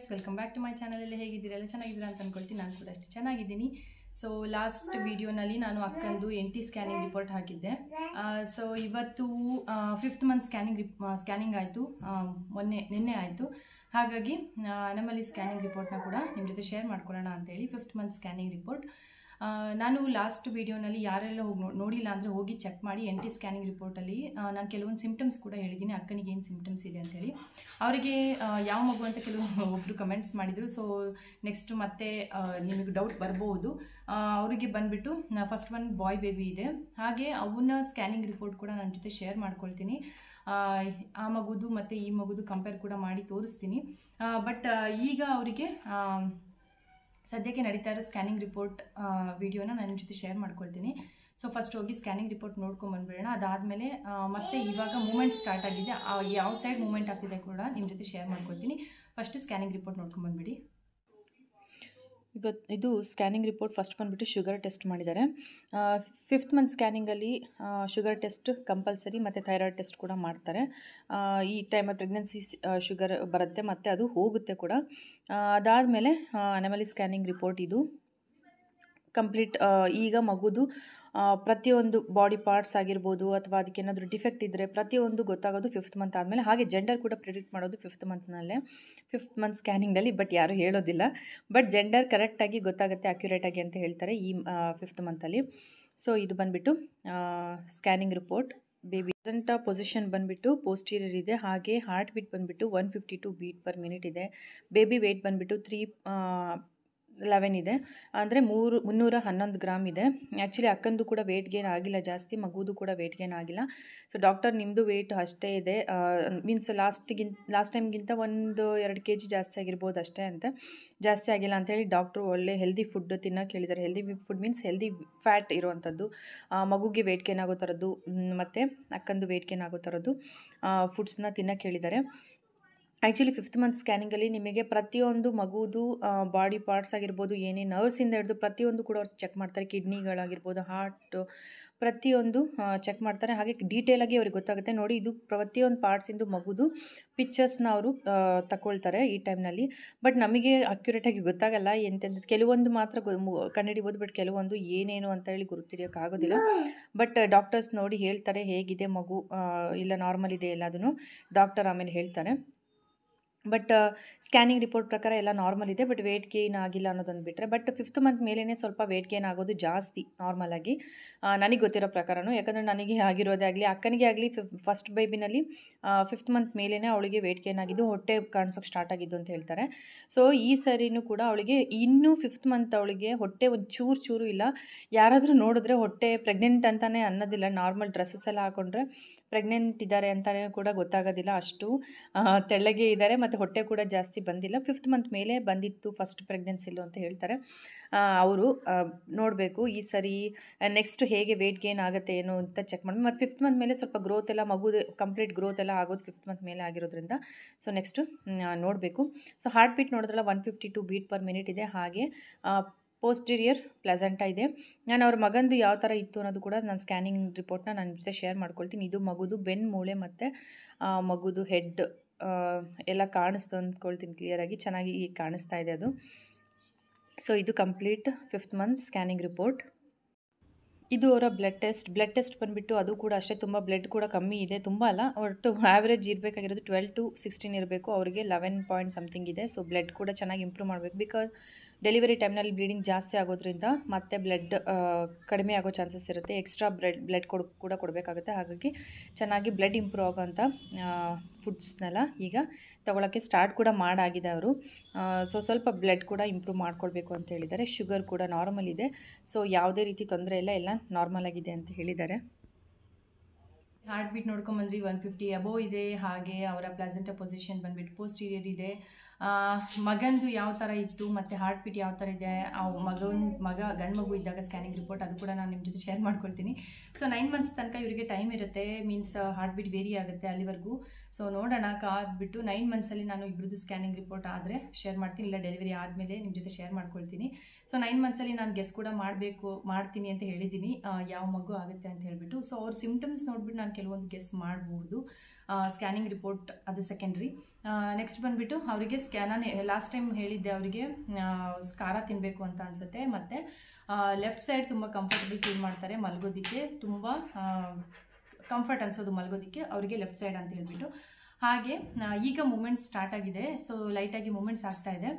guys welcome back to my ಚಾನಲಲ್ಲಿ ಹೇಗಿದ್ದೀರಾ ಎಲ್ಲ ಚೆನ್ನಾಗಿದ್ದೀರಾ ಅಂತ ಅಂದ್ಕೊಳ್ತೀನಿ ನಾನು ಕೂಡ ಅಷ್ಟು ಚೆನ್ನಾಗಿದ್ದೀನಿ ಸೊ ಲಾಸ್ಟ್ ವಿಡಿಯೋನಲ್ಲಿ ನಾನು ಅಕ್ಕಂದು ಎನ್ ಟಿ ಸ್ಕ್ಯಾನಿಂಗ್ ರಿಪೋರ್ಟ್ ಹಾಕಿದ್ದೆ ಸೊ ಇವತ್ತು ಫಿಫ್ತ್ ಮಂತ್ ಸ್ಕ್ಯಾನಿಂಗ್ ರಿಪ್ ಸ್ಕ್ಯಾನಿಂಗ್ ಆಯಿತು ಮೊನ್ನೆ ನಿನ್ನೆ ಆಯಿತು ಹಾಗಾಗಿ ಆ, ನಮ್ಮಲ್ಲಿ ಸ್ಕ್ಯಾನಿಂಗ್ ರಿಪೋರ್ಟ್ನ ಕೂಡ ನಿಮ್ಮ ಜೊತೆ ಶೇರ್ ಮಾಡ್ಕೊಳ್ಳೋಣ ಅಂತೇಳಿ ಫಿಫ್ತ್ ಮಂತ್ ಸ್ಕ್ಯಾನಿಂಗ್ ರಿಪೋರ್ಟ್ ಆ, ನಾನು ಲಾಸ್ಟ್ ವಿಡಿಯೋನಲ್ಲಿ ಯಾರೆಲ್ಲ ಹೋಗಿ ನೋ- ನೋಡಿಲ್ಲ ಅಂದರೆ ಹೋಗಿ ಚೆಕ್ ಮಾಡಿ ಎನ್ ಟಿ ಸ್ಕ್ಯಾನಿಂಗ್ ರಿಪೋರ್ಟಲ್ಲಿ ನಾನು ಕೆಲವೊಂದು ಸಿಮ್ಟಮ್ಸ್ ಕೂಡ ಹೇಳಿದ್ದೀನಿ ಅಕ್ಕನಿಗೆ ಏನು ಸಿಮ್ಟಮ್ಸ್ ಇದೆ ಅಂತೇಳಿ ಅವರಿಗೆ ಆ, ಯಾವ ಮಗು ಅಂತ ಕೆಲವು ಒಬ್ಬರು ಕಮೆಂಟ್ಸ್ ಮಾಡಿದರು ಸೊ ನೆಕ್ಸ್ಟ್ ಮತ್ತೆ ಆ, ನಿಮಗೆ ಡೌಟ್ ಬರ್ಬೋದು ಆ, ಅವರಿಗೆ ಬಂದುಬಿಟ್ಟು ಫಸ್ಟ್ ಒನ್ ಬಾಯ್ ಬೇಬಿ ಇದೆ ಹಾಗೆ ಅವನ ಸ್ಕ್ಯಾನಿಂಗ್ ರಿಪೋರ್ಟ್ ಕೂಡ ನನ್ನ ಜೊತೆ ಶೇರ್ ಮಾಡ್ಕೊಳ್ತೀನಿ ಆ, ಆ ಮಗುದು ಮತ್ತು ಈ ಮಗುದು ಕಂಪೇರ್ ಕೂಡ ಮಾಡಿ ತೋರಿಸ್ತೀನಿ ಬಟ್ ಈಗ ಅವರಿಗೆ ಸದ್ಯಕ್ಕೆ ನಡೀತಾ ಇರೋ ಸ್ಕ್ಯಾನಿಂಗ್ ರಿಪೋರ್ಟ್ ವಿಡಿಯೋನ ನನ್ನ ಜೊತೆ ಶೇರ್ ಮಾಡ್ಕೊಳ್ತೀನಿ ಸೊ ಫಸ್ಟ್ ಹೋಗಿ ಸ್ಕ್ಯಾನಿಂಗ್ ರಿಪೋರ್ಟ್ ನೋಡ್ಕೊಂಡು ಬಂದ್ಬಿಡೋಣ ಅದಾದಮೇಲೆ ಮತ್ತೆ ಇವಾಗ ಮೂಮೆಂಟ್ ಸ್ಟಾರ್ಟ್ ಆಗಿದೆ ಆ ಯಾವ ಸೈಡ್ ಮೂಮೆಂಟ್ ಆಗ್ತಿದೆ ಕೂಡ ನಿಮ್ಮ ಜೊತೆ ಶೇರ್ ಮಾಡ್ಕೊಳ್ತೀನಿ ಫಸ್ಟ್ ಸ್ಕ್ಯಾನಿಂಗ್ ರಿಪೋರ್ಟ್ ನೋಡ್ಕೊಂಡು ಬಂದ್ಬಿಡಿ ಇವತ್ತು ಇದು ಸ್ಕ್ಯಾನಿಂಗ್ ರಿಪೋರ್ಟ್ ಫಸ್ಟ್ ಬಂದುಬಿಟ್ಟು ಶುಗರ್ ಟೆಸ್ಟ್ ಮಾಡಿದ್ದಾರೆ ಫಿಫ್ತ್ ಮಂತ್ ಸ್ಕ್ಯಾನಿಂಗಲ್ಲಿ ಶುಗರ್ ಟೆಸ್ಟ್ ಕಂಪಲ್ಸರಿ ಮತ್ತು ಥೈರಾಯ್ಡ್ ಟೆಸ್ಟ್ ಕೂಡ ಮಾಡ್ತಾರೆ ಆ, ಈ ಟೈಮಲ್ಲಿ ಪ್ರೆಗ್ನೆನ್ಸಿ ಶುಗರ್ ಬರುತ್ತೆ ಮತ್ತು ಅದು ಹೋಗುತ್ತೆ ಕೂಡ ಅದಾದಮೇಲೆ ಅನಮಲಿ ಸ್ಕ್ಯಾನಿಂಗ್ ರಿಪೋರ್ಟ್ ಇದು ಕಂಪ್ಲೀಟ್ ಈಗ ಮಗುದು ಆ, ಪ್ರತಿಯೊಂದು ಬಾಡಿ ಪಾರ್ಟ್ಸ್ ಆಗಿರ್ಬೋದು ಅಥವಾ ಅದಕ್ಕೆ ಏನಾದರೂ ಡಿಫೆಕ್ಟ್ ಇದ್ದರೆ ಪ್ರತಿಯೊಂದು ಗೊತ್ತಾಗೋದು ಫಿಫ್ತ್ ಮಂತ್ ಆದಮೇಲೆ ಹಾಗೆ ಜೆಂಡರ್ ಕೂಡ ಪ್ರಿಡಿಕ್ಟ್ ಮಾಡೋದು ಫಿಫ್ತ್ ಮಂತ್ನಲ್ಲೇ ಫಿಫ್ತ್ ಮಂತ್ ಸ್ಕ್ಯಾನಿಂಗಲ್ಲಿ ಬಟ್ ಯಾರೂ ಹೇಳೋದಿಲ್ಲ ಬಟ್ ಜೆಂಡರ್ ಕರೆಕ್ಟಾಗಿ ಗೊತ್ತಾಗುತ್ತೆ ಅಕ್ಯುರೇಟಾಗಿ ಅಂತ ಹೇಳ್ತಾರೆ ಈ ಫಿಫ್ತ್ ಮಂತಲ್ಲಿ ಸೊ ಇದು ಬಂದುಬಿಟ್ಟು scanning report baby present position ಬಂದುಬಿಟ್ಟು ಪೋಸ್ಟೀರಿಯರ್ ಇದೆ ಹಾಗೆ ಹಾರ್ಟ್ ಬೀಟ್ ಬಂದುಬಿಟ್ಟು one fifty two beat per minute ಇದೆ ಬೇಬಿ ವೆಯ್ಟ್ ಬಂದುಬಿಟ್ಟು ತ್ರೀ ಲೆವೆನ್ ಇದೆ ಅಂದರೆ ಮೂರು ಮುನ್ನೂರ ಹನ್ನೊಂದು ಗ್ರಾಮ್ ಇದೆ ಆ್ಯಕ್ಚುಲಿ ಅಕ್ಕಂದು ಕೂಡ ವೆಯ್ಟ್ ಗೇನ್ ಆಗಿಲ್ಲ ಜಾಸ್ತಿ ಮಗುದು ಕೂಡ ವೆಯ್ಟ್ ಗೇನ್ ಆಗಿಲ್ಲ ಸೊ ಡಾಕ್ಟರ್ ನಿಮ್ಮದು ವೆಯ್ಟ್ ಅಷ್ಟೇ ಇದೆ ಮೀನ್ಸ್ ಲಾಸ್ಟಿಗಿಂತ ಲಾಸ್ಟ್ ಟೈಮ್ಗಿಂತ ಒಂದು ಎರಡು ಕೆ ಜಿ ಜಾಸ್ತಿ ಆಗಿರ್ಬೋದು ಅಷ್ಟೇ ಅಂತ ಜಾಸ್ತಿ ಆಗಿಲ್ಲ ಅಂತೇಳಿ ಡಾಕ್ಟ್ರು ಒಳ್ಳೆ ಹೆಲ್ದಿ ಫುಡ್ ತಿನ್ನೋಕೆ ಹೇಳಿದ್ದಾರೆ healthy food means healthy fat ಇರುವಂಥದ್ದು ಆ, ಮಗುಗೆ ವೆಯ್ಟ್ ಗೇನ್ ಆಗೋ ಥರದ್ದು ಮ್, ಮತ್ತು ಅಕ್ಕಂದು ವೆಯ್ಟ್ ಗೇನ್ ಆಗೋ ಥರದ್ದು ಫುಡ್ಸ್ನ ತಿನ್ನೋಕೆ ಹೇಳಿದ್ದಾರೆ ಆ್ಯಕ್ಚುಲಿ ಫಿಫ್ತ್ ಮಂತ್ ಸ್ಕ್ಯಾನಿಂಗಲ್ಲಿ ನಿಮಗೆ ಪ್ರತಿಯೊಂದು ಮಗುದು ಬಾಡಿ ಪಾರ್ಟ್ಸ್ ಆಗಿರ್ಬೋದು ಏನೇ ನರ್ವ್ಸಿಂದ ಹಿಡಿದು ಪ್ರತಿಯೊಂದು ಕೂಡ ಅವ್ರು ಚೆಕ್ ಮಾಡ್ತಾರೆ ಕಿಡ್ನಿಗಳಾಗಿರ್ಬೋದು ಹಾರ್ಟು ಪ್ರತಿಯೊಂದು ಚೆಕ್ ಮಾಡ್ತಾರೆ ಹಾಗೆ ಡೀಟೇಲಾಗಿ ಅವ್ರಿಗೆ ಗೊತ್ತಾಗುತ್ತೆ ನೋಡಿ ಇದು ಪ್ರತಿಯೊಂದು ಪಾರ್ಟ್ಸಿಂದು ಮಗುದು ಪಿಕ್ಚರ್ಸ್ನ ಅವರು ತಗೊಳ್ತಾರೆ ಈ ಟೈಮ್ನಲ್ಲಿ ಬಟ್ ನಮಗೆ ಅಕ್ಯುರೇಟಾಗಿ ಗೊತ್ತಾಗಲ್ಲ ಎಂತೆಂಥದ್ದು ಕೆಲವೊಂದು ಮಾತ್ರ ಗೊ- ಮು- ಕಂಡುಹಿಡಿಬೋದು ಬಟ್ ಕೆಲವೊಂದು ಏನೇನು ಅಂತ ಹೇಳಿ ಗುರುತಿಡಿಯೋಕ್ಕಾಗೋದಿಲ್ಲ ಬಟ್ ಡಾಕ್ಟರ್ಸ್ ನೋಡಿ ಹೇಳ್ತಾರೆ ಹೇಗಿದೆ ಮಗು ಆ, ಇಲ್ಲ ನಾರ್ಮಲ್ ಇದೆ ಎಲ್ಲದನ್ನು ಡಾಕ್ಟರ್ ಆಮೇಲೆ ಹೇಳ್ತಾರೆ ಬಟ್ ಸ್ಕ್ಯಾನಿಂಗ್ ರಿಪೋರ್ಟ್ ಪ್ರಕಾರ ಎಲ್ಲ ನಾರ್ಮಲ್ ಇದೆ ಬಟ್ ವೆಯ್ಟ್ ಗೇನ್ ಆಗಿಲ್ಲ ಅನ್ನೋದೊಂದು ಬಿಟ್ಟರೆ ಬಟ್ ಫಿಫ್ತ್ ಮಂತ್ ಮೇಲೇ ಸ್ವಲ್ಪ ವೆಯ್ಟ್ ಗೇನ್ ಆಗೋದು ಜಾಸ್ತಿ ನಾರ್ಮಲ್ ಆಗಿ ನನಗೆ ಗೊತ್ತಿರೋ ಪ್ರಕಾರನೂ ಯಾಕಂದರೆ ನನಗೆ ಆಗಿರೋದೇ ಆಗಲಿ ಅಕ್ಕನಿಗೆ ಆಗಲಿ ಫಸ್ಟ್ ಬೇಬಿನಲ್ಲಿ ಫಿಫ್ತ್ ಮಂತ್ ಮೇಲೇ ಅವಳಿಗೆ ವೆಯ್ಟ್ ಗೇನ್ ಆಗಿದ್ದು ಹೊಟ್ಟೆ ಕಾಣಿಸೋಕೆ ಸ್ಟಾರ್ಟ್ ಆಗಿದ್ದು ಅಂತ ಹೇಳ್ತಾರೆ ಸೊ ಈ ಸರಿನೂ ಕೂಡ ಅವಳಿಗೆ ಇನ್ನೂ ಫಿಫ್ತ್ ಮಂತ್ ಅವಳಿಗೆ ಹೊಟ್ಟೆ ಒಂದು ಚೂರು ಚೂರು ಇಲ್ಲ ಯಾರಾದರೂ ನೋಡಿದ್ರೆ ಹೊಟ್ಟೆ ಪ್ರೆಗ್ನೆಂಟ್ ಅಂತಲೇ ಅನ್ನೋದಿಲ್ಲ ನಾರ್ಮಲ್ ಡ್ರೆಸ್ಸಸ್ ಎಲ್ಲ ಹಾಕೊಂಡ್ರೆ ಪ್ರೆಗ್ನೆಂಟ್ ಇದ್ದಾರೆ ಅಂತಲೇ ಕೂಡ ಗೊತ್ತಾಗೋದಿಲ್ಲ ಅಷ್ಟು ಆ, ತೆಳ್ಳಗೆ ಇದ್ದಾರೆ ಮತ್ತು ಹೊಟ್ಟೆ ಕೂಡ ಜಾಸ್ತಿ ಬಂದಿಲ್ಲ ಫಿಫ್ತ್ ಮಂತ್ ಮೇಲೆ ಬಂದಿತ್ತು ಫಸ್ಟ್ ಪ್ರೆಗ್ನೆನ್ಸಿಲು ಅಂತ ಹೇಳ್ತಾರೆ ಅವರು ನೋಡಬೇಕು ಈ ಸರಿ ನೆಕ್ಸ್ಟ್ ಹೇಗೆ ವೆಯ್ಟ್ ಗೇನ್ ಆಗುತ್ತೆ ಏನು ಅಂತ ಚೆಕ್ ಮಾಡಿ ಮತ್ತು ಫಿಫ್ತ್ ಮಂತ್ ಮೇಲೆ ಸ್ವಲ್ಪ ಗ್ರೋತ್ ಎಲ್ಲ ಮಗುದು ಕಂಪ್ಲೀಟ್ ಗ್ರೋತ್ ಎಲ್ಲ ಆಗೋದು ಫಿಫ್ತ್ ಮಂತ್ ಮೇಲೆ ಆಗಿರೋದ್ರಿಂದ ಸೊ ನೆಕ್ಸ್ಟು ನೋಡಬೇಕು ಸೊ ಹಾರ್ಟ್ ಬೀಟ್ ನೋಡಿದ್ರಲ್ಲ one fifty two beat per minute ಇದೆ ಹಾಗೆ ಪೋಸ್ಟೀರಿಯರ್ ಪ್ಲೆಸೆಂಟ ಇದೆ ನಾನು ಅವ್ರ ಮಗಂದು ಯಾವ ಥರ ಇತ್ತು ಅನ್ನೋದು ಕೂಡ ನಾನು ಸ್ಕ್ಯಾನಿಂಗ್ ರಿಪೋರ್ಟ್ನ ನನ್ನ ಜೊತೆ ಶೇರ್ ಮಾಡ್ಕೊಳ್ತೀನಿ ಇದು ಮಗುದು ಬೆನ್ನು ಮೂಳೆ ಮತ್ತು ಮಗುದು ಹೆಡ್ ಎಲ್ಲ ಕಾಣಿಸ್ತು ಅಂದ್ಕೊಳ್ತೀನಿ ಕ್ಲಿಯರಾಗಿ ಚೆನ್ನಾಗಿ ಕಾಣಿಸ್ತಾ ಇದೆ ಅದು ಸೊ ಇದು complete fifth month scanning report ಇದು ಅವರ ಬ್ಲಡ್ ಟೆಸ್ಟ್ ಬ್ಲಡ್ ಟೆಸ್ಟ್ ಬಂದುಬಿಟ್ಟು ಅದು ಕೂಡ ಅಷ್ಟೇ ತುಂಬ ಬ್ಲಡ್ ಕೂಡ ಕಮ್ಮಿ ಇದೆ ತುಂಬ ಅಲ್ಲ ಒಟ್ಟು ಆ್ಯಾವ್ರೇಜ್ ಇರಬೇಕಾಗಿರೋದು ಟ್ವೆಲ್ ಟು ಸಿಕ್ಸ್ಟೀನ್ ಇರಬೇಕು ಅವರಿಗೆ ಲೆವೆನ್ ಪಾಯಿಂಟ್ ಸಮಥಿಂಗ್ ಇದೆ ಸೊ ಬ್ಲಡ್ ಕೂಡ ಚೆನ್ನಾಗಿ ಇಂಪ್ರೂವ್ ಮಾಡಬೇಕು ಬಿಕಾಸ್ ಡೆಲಿವರಿ ಟೈಮ್ನಲ್ಲಿ ಬ್ಲೀಡಿಂಗ್ ಜಾಸ್ತಿ ಆಗೋದ್ರಿಂದ ಮತ್ತೆ ಬ್ಲಡ್ ಕಡಿಮೆ ಆಗೋ ಚಾನ್ಸಸ್ ಇರುತ್ತೆ ಎಕ್ಸ್ಟ್ರಾ ಬ್ಲಡ್ ಬ್ಲಡ್ ಕೊಡ್ ಕೂಡ ಕೊಡಬೇಕಾಗುತ್ತೆ ಹಾಗಾಗಿ ಚೆನ್ನಾಗಿ ಬ್ಲಡ್ ಇಂಪ್ರೂವ್ ಆಗೋಂಥ ಫುಡ್ಸ್ನೆಲ್ಲ ಈಗ ತೊಗೊಳಕ್ಕೆ ಸ್ಟಾರ್ಟ್ ಕೂಡ ಮಾಡಾಗಿದೆ ಅವರು ಸೊ ಸ್ವಲ್ಪ ಬ್ಲಡ್ ಕೂಡ ಇಂಪ್ರೂವ್ ಮಾಡ್ಕೊಳ್ಬೇಕು ಅಂತ ಹೇಳಿದ್ದಾರೆ ಶುಗರ್ ಕೂಡ ನಾರ್ಮಲ್ ಇದೆ ಸೊ ಯಾವುದೇ ರೀತಿ ತೊಂದರೆ ಇಲ್ಲ ಎಲ್ಲ ನಾರ್ಮಲ್ ಆಗಿದೆ ಅಂತ ಹೇಳಿದ್ದಾರೆ ಹಾರ್ಟ್ ಬೀಟ್ ನೋಡ್ಕೊಂಬಂದ್ರಿ ಒನ್ ಫಿಫ್ಟಿ ಅಬೋವ್ ಇದೆ ಹಾಗೆ ಅವರ ಪ್ಲೆಸೆಂಟ ಪೊಸಿಷನ್ ಬಂದುಬಿಟ್ಟು ಪೋಸ್ಟೀರಿಯರ್ ಇದೆ ಆ, ಮಗಂದು ಯಾವ ಥರ ಇತ್ತು ಮತ್ತು ಹಾರ್ಟ್ ಬೀಟ್ ಯಾವ ಥರ ಇದೆ ಆ ಮಗನ ಮಗ ಗಂಡು ಮಗು ಇದ್ದಾಗ ಸ್ಕ್ಯಾನಿಂಗ್ ರಿಪೋರ್ಟ್ ಅದು ಕೂಡ ನಾನು ನಿಮ್ಮ ಜೊತೆ ಶೇರ್ ಮಾಡ್ಕೊಳ್ತೀನಿ ಸೊ ನೈನ್ ಮಂತ್ಸ್ ತನಕ ಇವರಿಗೆ ಟೈಮ್ ಇರುತ್ತೆ ಮೀನ್ಸ್ ಹಾರ್ಟ್ ಬೀಟ್ ವೇರಿ ಆಗುತ್ತೆ ಅಲ್ಲಿವರೆಗೂ ಸೊ ನೋಡೋಣ ಕಾದ್ಬಿಟ್ಟು ನೈನ್ ಮಂತ್ಸಲ್ಲಿ ನಾನು ಇಬ್ಬರದ್ದು ಸ್ಕ್ಯಾನಿಂಗ್ ರಿಪೋರ್ಟ್ ಆದರೆ ಶೇರ್ ಮಾಡ್ತೀನಿ ಇಲ್ಲ ಡೆಲಿವರಿ ಆದಮೇಲೆ ನಿಮ್ಮ ಜೊತೆ ಶೇರ್ ಮಾಡ್ಕೊಳ್ತೀನಿ ಸೊ ನೈನ್ ಮಂತ್ಸಲ್ಲಿ ನಾನು ಗೆಸ್ ಕೂಡ ಮಾಡಬೇಕು ಮಾಡ್ತೀನಿ ಅಂತ ಹೇಳಿದ್ದೀನಿ ಆ, ಯಾವ ಮಗು ಆಗುತ್ತೆ ಅಂತ ಹೇಳಿಬಿಟ್ಟು ಸೊ ಅವ್ರ ಸಿಮ್ಟಮ್ಸ್ ನೋಡ್ಬಿಟ್ಟು ನಾನು ಕೆಲವೊಂದು ಗೆಸ್ ಮಾಡಬಹುದು ಸ್ಕ್ಯಾನಿಂಗ್ ರಿಪೋರ್ಟ್ ಅದು ಸೆಕೆಂಡ್ರಿ ನೆಕ್ಸ್ಟ್ ಬಂದುಬಿಟ್ಟು ಅವರಿಗೆ ಸ್ಕ್ಯಾ ನಾನು ಲಾಸ್ಟ್ ಟೈಮ್ ಹೇಳಿದ್ದೆ ಅವರಿಗೆ ಖಾರ ತಿನ್ನಬೇಕು ಅಂತ ಅನಿಸುತ್ತೆ ಮತ್ತು ಲೆಫ್ಟ್ ಸೈಡ್ ತುಂಬ ಕಂಫರ್ಟಬಲ್ ಫೀಲ್ ಮಾಡ್ತಾರೆ ಮಲಗೋದಕ್ಕೆ ತುಂಬ ಕಂಫರ್ಟ್ ಅನ್ಸೋದು ಮಲಗೋದಕ್ಕೆ ಅವರಿಗೆ ಲೆಫ್ಟ್ ಸೈಡ್ ಅಂತ ಹೇಳ್ಬಿಟ್ಟು ಹಾಗೆ ಆ, ಈಗ ಮೂಮೆಂಟ್ಸ್ ಸ್ಟಾರ್ಟ್ ಆಗಿದೆ ಸೊ ಲೈಟಾಗಿ ಮೂಮೆಂಟ್ಸ್ ಆಗ್ತಾ ಇದೆ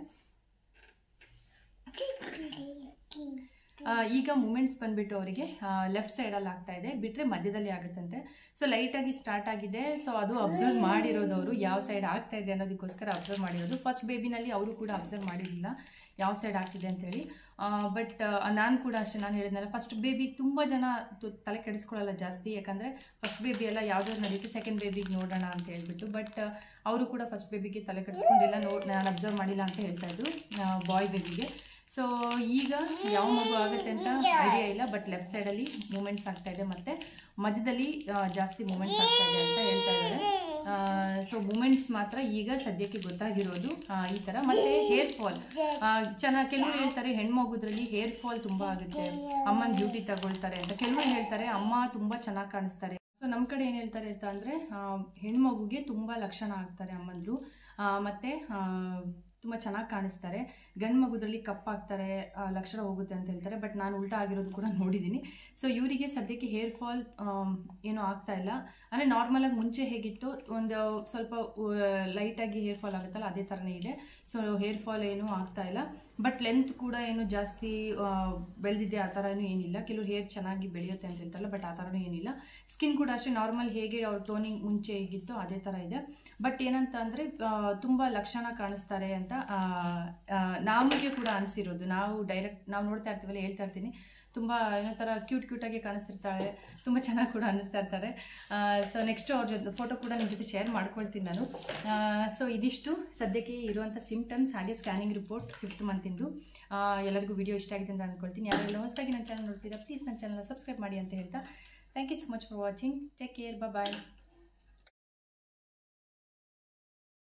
ಆ, ಈಗ ಮೂಮೆಂಟ್ಸ್ ಬಂದ್ಬಿಟ್ಟು ಅವರಿಗೆ ಲೆಫ್ಟ್ ಸೈಡಲ್ಲಿ ಆಗ್ತಾ ಇದೆ ಬಿಟ್ಟರೆ ಮಧ್ಯದಲ್ಲಿ ಆಗುತ್ತಂತೆ ಸೊ ಲೈಟಾಗಿ ಸ್ಟಾರ್ಟ್ ಆಗಿದೆ ಸೊ ಅದು ಅಬ್ಸರ್ವ್ ಮಾಡಿರೋದು ಅವರು ಯಾವ ಸೈಡ್ ಆಗ್ತಾ ಇದೆ ಅನ್ನೋದಕ್ಕೋಸ್ಕರ ಅಬ್ಸರ್ವ್ ಮಾಡಿರೋದು ಫಸ್ಟ್ ಬೇಬಿನಲ್ಲಿ ಅವರು ಕೂಡ ಅಬ್ಸರ್ವ್ ಮಾಡಿರಲಿಲ್ಲ ಯಾವ ಸೈಡ್ ಆಗ್ತಿದೆ ಅಂತೇಳಿ ಬಟ್ ನಾನು ಕೂಡ ಅಷ್ಟೇ ನಾನು ಹೇಳಿದ್ನಲ್ಲ ಫಸ್ಟ್ ಬೇಬಿಗೆ ತುಂಬ ಜನ ತು- ತಲೆ ಕೆಡಿಸ್ಕೊಳ್ಳಲ್ಲ ಜಾಸ್ತಿ ಯಾಕಂದರೆ ಫಸ್ಟ್ ಬೇಬಿ ಎಲ್ಲ ಯಾವ್ದಾದ್ರು ನಡೀತಿ ಸೆಕೆಂಡ್ ಬೇಬಿಗೆ ನೋಡೋಣ ಅಂತ ಹೇಳ್ಬಿಟ್ಟು ಬಟ್ ಅವರು ಕೂಡ ಫಸ್ಟ್ ಬೇಬಿಗೆ ತಲೆ ಕೆಡಿಸ್ಕೊಂಡಿಲ್ಲ ನೋಡ್ ನಾನು ಅಬ್ಸರ್ವ್ ಮಾಡಿಲ್ಲ ಅಂತ ಹೇಳ್ತಾ ಇದ್ರು ಬಾಯ್ ಬೇಬಿಗೆ ಸೊ ಈಗ ಯಾವ ಮಗು ಆಗುತ್ತೆ ಅಂತ ಐಡಿಯಾ ಇಲ್ಲ ಬಟ್ ಲೆಫ್ಟ್ ಸೈಡಲ್ಲಿ ಮೂಮೆಂಟ್ಸ್ ಆಗ್ತಾ ಇದೆ ಮತ್ತು ಮಧ್ಯದಲ್ಲಿ ಆ, ಜಾಸ್ತಿ ಮೂಮೆಂಟ್ಸ್ ಆಗ್ತಾ ಇದೆ ಅಂತ ಹೇಳ್ತಾ ಇದ್ದಾರೆ ಸೊ ಮೂಮೆಂಟ್ಸ್ ಮಾತ್ರ ಈಗ ಸದ್ಯಕ್ಕೆ ಗೊತ್ತಾಗಿರೋದು ಆ, ಈ ಥರ ಮತ್ತು ಹೇರ್ ಫಾಲ್ ಚೆನ್ನಾಗಿ ಕೆಲವರು ಹೇಳ್ತಾರೆ ಹೆಣ್ಮಗುದ್ರಲ್ಲಿ ಹೇರ್ ಫಾಲ್ ತುಂಬ ಆಗುತ್ತೆ ಅಮ್ಮನ ಬ್ಯೂಟಿ ತಗೊಳ್ತಾರೆ ಅಂತ ಕೆಲವರು ಹೇಳ್ತಾರೆ ಅಮ್ಮ ತುಂಬ ಚೆನ್ನಾಗಿ ಕಾಣಿಸ್ತಾರೆ ಸೊ ನಮ್ಮ ಕಡೆ ಏನು ಹೇಳ್ತಾರೆ ಅಂತ ಅಂದರೆ ಹೆಣ್ಮಗುಗೆ ತುಂಬ ಲಕ್ಷಣ ಆಗ್ತಾರೆ ಅಮ್ಮಂದ್ರು ಆ, ಮತ್ತೆ ಆ, ತುಂಬ ಚೆನ್ನಾಗಿ ಕಾಣಿಸ್ತಾರೆ ಗಂಡು ಮಗುದ್ರಲ್ಲಿ ಕಪ್ಪಾಗ್ತಾರೆ ಆ, ಲಕ್ಷಣ ಹೋಗುತ್ತೆ ಅಂತ ಹೇಳ್ತಾರೆ ಬಟ್ ನಾನು ಉಲ್ಟಾ ಆಗಿರೋದು ಕೂಡ ನೋಡಿದ್ದೀನಿ ಸೊ ಇವರಿಗೆ ಸದ್ಯಕ್ಕೆ ಹೇರ್ ಫಾಲ್ ಏನೂ ಆಗ್ತಾ ಇಲ್ಲ ಅಂದರೆ ನಾರ್ಮಲಾಗಿ ಮುಂಚೆ ಹೇಗಿತ್ತು ಒಂದು ಸ್ವಲ್ಪ ಲೈಟಾಗಿ ಹೇರ್ ಫಾಲ್ ಆಗುತ್ತಲ್ಲ ಅದೇ ಥರನೇ ಇದೆ ಸೊ ಹೇರ್ ಫಾಲ್ ಏನೂ ಆಗ್ತಾ ಇಲ್ಲ ಬಟ್ ಲೆಂತ್ ಕೂಡ ಏನು ಜಾಸ್ತಿ ಆ, ಬೆಳೆದಿದೆ ಆ ಥರನೂ ಏನಿಲ್ಲ ಕೆಲವರು ಹೇರ್ ಚೆನ್ನಾಗಿ ಬೆಳೆಯುತ್ತೆ ಅಂತ ಹೇಳ್ತಾರಲ್ಲ ಬಟ್ ಆ ಥರನೂ ಏನಿಲ್ಲ ಸ್ಕಿನ್ ಕೂಡ ಅಷ್ಟೇ ನಾರ್ಮಲ್ ಹೇಗೆ ಅವ್ರ ಟೋನಿಂಗ್ ಮುಂಚೆ ಹೇಗಿತ್ತು ಅದೇ ಥರ ಇದೆ ಬಟ್ ಏನಂತ ಅಂದರೆ ತುಂಬ ಲಕ್ಷಣ ಕಾಣಿಸ್ತಾರೆ ಅಂತ ಆ, ಆ, ನಮಗೆ ಕೂಡ ಅನಿಸಿರೋದು ನಾವು ಡೈರೆಕ್ಟ್ ನಾವು ನೋಡ್ತಾ ಇರ್ತೀವಲ್ಲ ಹೇಳ್ತಾ ಇರ್ತೀನಿ ತುಂಬ ಏನೋ ಥರ ಕ್ಯೂಟ್ ಕ್ಯೂಟಾಗಿ ಕಾಣಿಸ್ತಿರ್ತಾಳೆ ತುಂಬ ಚೆನ್ನಾಗಿ ಕೂಡ ಅನ್ನಿಸ್ತಾ ಇರ್ತಾರೆ ಸೊ ನೆಕ್ಸ್ಟ್ ಅವ್ರ ಜೊತೆ ಫೋಟೋ ಕೂಡ ನಿಮ್ಮ ಜೊತೆ ಶೇರ್ ಮಾಡ್ಕೊಳ್ತೀನಿ ನಾನು ಸೊ ಇದಿಷ್ಟು ಸದ್ಯಕ್ಕೆ ಇರುವಂಥ ಸಿಮ್ಟಮ್ಸ್ ಹಾಗೆ ಸ್ಕ್ಯಾನಿಂಗ್ ರಿಪೋರ್ಟ್ ಫಿಫ್ತ್ ಮಂತಿಂದು ಎಲ್ಲರಿಗೂ ವಿಡಿಯೋ ಇಷ್ಟ ಆಗಿದೆ ಅಂತ ಅಂದ್ಕೊಳ್ತೀನಿ ಯಾರೆಲ್ಲ ಹೊಸದಾಗಿ ನನ್ನ ಚಾನಲ್ ನೋಡ್ತೀರಾ ಪ್ಲೀಸ್ ನನ್ನ ಚಾನಲ್ನ ಸಬ್ಸ್ಕ್ರೈಬ್ ಮಾಡಿ ಅಂತ ಹೇಳ್ತಾ thank you so much for watching take care bye